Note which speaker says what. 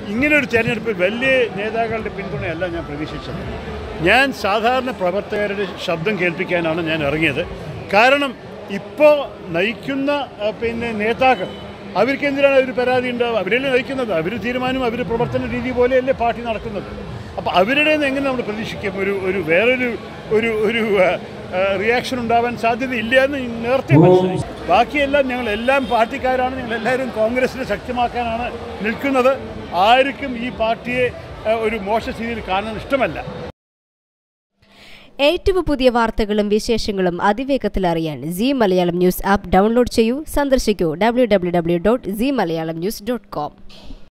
Speaker 1: ഇങ്ങനെ ഒരു തെരഞ്ഞെടുപ്പ് വലിയ നേതാക്കളുടെ പിന്തുണയല്ല ഞാൻ പ്രതീക്ഷിച്ചത് ഞാൻ സാധാരണ പ്രവർത്തകരുടെ ശബ്ദം കേൾപ്പിക്കാനാണ് ഞാൻ ഇറങ്ങിയത് കാരണം ഇപ്പോൾ നയിക്കുന്ന ആ, പിന്നെ നേതാക്കൾ അവർക്ക് എന്തിനാണ് ഒരു പരാതി ഉണ്ടാവുക അവരല്ലേ നയിക്കുന്നത് അവർ തീരുമാനം അവർ പ്രവർത്തന രീതി പോലെയല്ലേ പാർട്ടി നടക്കുന്നത് അപ്പോൾ അവരുടെ നിന്ന് എങ്ങനെ നമ്മൾ പ്രതീക്ഷിക്കും ഒരു ഒരു വേറൊരു ഒരു ഒരു റിയാക്ഷൻ ഉണ്ടാവാൻ സാധ്യതയില്ല എന്ന് നേരത്തെ മനസ്സിലായി ബാക്കിയെല്ലാം ഞങ്ങൾ എല്ലാം പാർട്ടിക്കാരാണ് ഞങ്ങൾ എല്ലാവരും കോൺഗ്രസിനെ ശക്തമാക്കാനാണ് നിൽക്കുന്നത് ആർക്കും ഈ പാർട്ടിയെ ആ, ഒരു മോശ സ്ഥിതിയിൽ കാണാൻ ഇഷ്ടമല്ല
Speaker 2: ഏറ്റവും പുതിയ വാർത്തകളും വിശേഷങ്ങളും അതിവേഗത്തിൽ അറിയാൻ C Malayalam news app download ചെയ്യൂ സന്ദർശിക്കൂ W W W dot C Malayalam news dot com